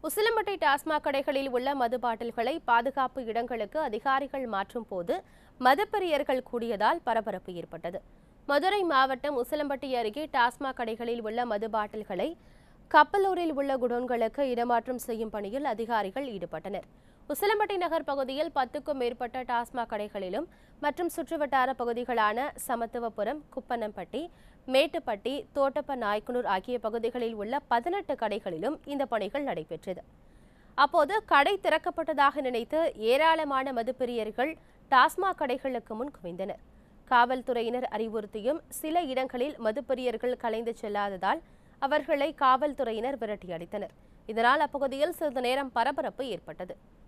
உசிலம்பட்டை டாஸ்மாக் கடைகளில் உள்ள மது பாட்டில்களை பாதுகாப்பு இடங்களுக்கு அதிகாரிகள் மாற்றும் போது மதுப்பிரியர்கள் கூடியதால் பரபரப்பு ஏற்பட்டது மதுரை மாவட்டம் உசிலம்பட்டி அருகே டாஸ்மாக் கடைகளில் உள்ள மது பாட்டில்களை கப்பலூரில் உள்ள குடோன்களுக்கு இடமாற்றம் செய்யும் பணியில் அதிகாரிகள் ஈடுபட்டனர் உசிலம்பட்டி நகர் பகுதியில் பத்துக்கும் மேற்பட்ட டாஸ்மாக் கடைகளிலும் மற்றும் சுற்றுவட்டார பகுதிகளான சமத்துவபுரம் குப்பனம்பட்டி மேட்டுப்பட்டி தோட்டப்ப நாய்க்குனூர் ஆகிய பகுதிகளில் உள்ள பதினெட்டு கடைகளிலும் இந்த பணிகள் நடைபெற்றது அப்போது கடை திறக்கப்பட்டதாக நினைத்து ஏராளமான மதுப்பிரியர்கள் டாஸ்மாக் கடைகளுக்கு முன் குவிந்தனர் காவல்துறையினர் அறிவுறுத்தியும் சில இடங்களில் மதுப்பிரியர்கள் கலைந்து செல்லாததால் அவர்களை காவல்துறையினர் விரட்டி அடித்தனர் இதனால் அப்பகுதியில் சிறிது நேரம் பரபரப்பு ஏற்பட்டது